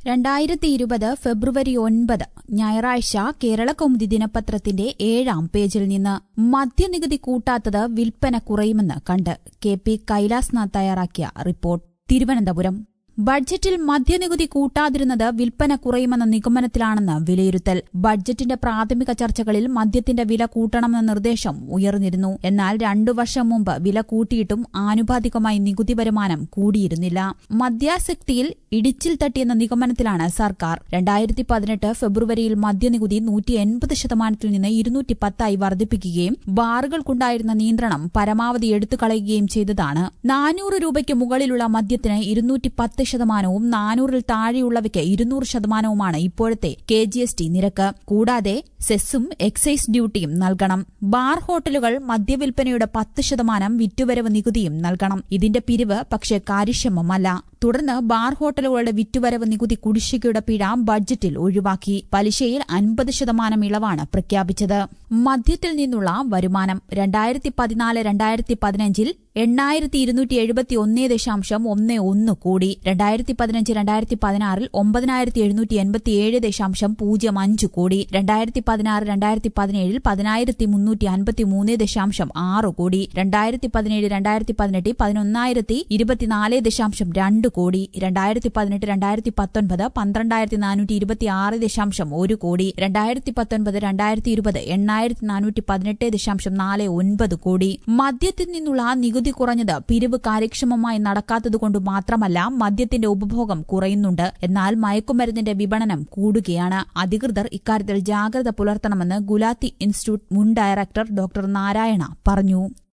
രണ്ടായിരത്തി ഇരുപത് ഫെബ്രുവരി ഒൻപത് ഞായറാഴ്ച കേരള കൗമുദി ദിനപത്രത്തിന്റെ ഏഴാം പേജിൽ നിന്ന് മദ്യനികുതി കൂട്ടാത്തത് വിൽപ്പന കുറയുമെന്ന് കണ്ട് കെ പി കൈലാസ്നാഥ് തയ്യാറാക്കിയ റിപ്പോർട്ട് തിരുവനന്തപുരം ബഡ്ജറ്റിൽ മദ്യനികുതി കൂട്ടാതിരുന്നത് വിൽപ്പന കുറയുമെന്ന നിഗമനത്തിലാണെന്ന് വിലയിരുത്തൽ ബഡ്ജറ്റിന്റെ പ്രാഥമിക ചർച്ചകളിൽ മദ്യത്തിന്റെ വില കൂട്ടണമെന്ന നിർദ്ദേശം ഉയർന്നിരുന്നു എന്നാൽ രണ്ടു വർഷം മുമ്പ് വില കൂട്ടിയിട്ടും ആനുപാതികമായി നികുതി വരുമാനം കൂടിയിരുന്നില്ല മദ്യാസക്തിയിൽ ഇടിച്ചിൽ തട്ടിയെന്ന നിഗമനത്തിലാണ് സർക്കാർ രണ്ടായിരത്തി പതിനെട്ട് ഫെബ്രുവരിയിൽ മദ്യനികുതി നൂറ്റി എൺപത് ശതമാനത്തിൽ നിന്ന് ഇരുന്നൂറ്റി പത്തായി വർദ്ധിപ്പിക്കുകയും ബാറുകൾക്കുണ്ടായിരുന്ന നിയന്ത്രണം പരമാവധി എടുത്തുകളയുകയും ചെയ്തതാണ് നാനൂറ് രൂപയ്ക്ക് മുകളിലുള്ള മദ്യത്തിന് ഇരുന്നൂറ്റി പത്ത് ശതമാനവും നാനൂറിൽ താഴെയുള്ളവയ്ക്ക് ഇരുന്നൂറ് ശതമാനവുമാണ് ഇപ്പോഴത്തെ കെ ജി എസ് ടി നിരക്ക് കൂടാതെ സെസ്സും എക്സൈസ് ഡ്യൂട്ടിയും നൽകണം ബാർ ഹോട്ടലുകൾ മദ്യവിൽപ്പനയുടെ പത്ത് ശതമാനം വിറ്റുവരവ് നികുതിയും നൽകണം ഇതിന്റെ പിരിവ് പക്ഷേ കാര്യക്ഷമമല്ല തുടർന്ന് ബാർ ഹോട്ടലുകളുടെ വിറ്റുവരവ് നികുതി കുടിശ്ശികയുടെ പിഴ ബഡ്ജറ്റിൽ ഒഴിവാക്കി പലിശയിൽ അൻപത് ശതമാനം ഇളവാണ് പ്രഖ്യാപിച്ചത് മദ്യത്തിൽ നിന്നുള്ള വരുമാനം രണ്ടായിരത്തി പതിനാല് രണ്ടായിരത്തി പതിനഞ്ചിൽ എണ്ണായിരത്തി ഇരുന്നൂറ്റി എഴുപത്തി ഒന്ന് ദശാംശം ഒന്ന് ഒന്ന് കോടി രണ്ടായിരത്തി പതിനഞ്ച് രണ്ടായിരത്തി പതിനാറിൽ ഒമ്പതിനായിരത്തി എഴുന്നൂറ്റി എൺപത്തിയേഴ് ദശാംശം പൂജ്യം അഞ്ച് കോടി രണ്ടായിരത്തി പതിനാറ് രണ്ടായിരത്തി പതിനേഴിൽ പതിനായിരത്തി മുന്നൂറ്റി അൻപത്തി മൂന്ന് ദശാംശം ആറ് കോടി രണ്ടായിരത്തി പതിനേഴ് രണ്ടായിരത്തി പതിനെട്ടിൽ പതിനൊന്നായിരത്തി ഇരുപത്തിനാല് ദശാംശം രണ്ട് കോടി രണ്ടായിരത്തി പതിനെട്ട് രണ്ടായിരത്തി പത്തൊൻപത് പന്ത്രണ്ടായിരത്തി നാനൂറ്റി ഇരുപത്തി ആറ് ദശാംശം ഒരു കോടി രണ്ടായിരത്തി പത്തൊൻപത് രണ്ടായിരത്തി ഇരുപത് എണ്ണായിരത്തി നാനൂറ്റി പതിനെട്ട് ദശാംശം നാല് ഒൻപത് കോടി മദ്യത്തിൽ നിന്നുള്ള നികുതി കുറഞ്ഞത് പിരിവ് കാര്യക്ഷമമായി നടക്കാത്തതുകൊണ്ട് മാത്രമല്ല മദ്യത്തിന്റെ ഉപഭോഗം കുറയുന്നുണ്ട് എന്നാൽ മയക്കുമരുന്നിന്റെ വിപണനം കൂടുകയാണ് അധികൃതർ ഇക്കാര്യത്തിൽ ജാഗ്രത പുലർത്തണമെന്ന് ഗുലാത്തി ഇൻസ്റ്റിറ്റ്യൂട്ട് മുൻ ഡയറക്ടർ ഡോക്ടർ നാരായണ പറഞ്ഞു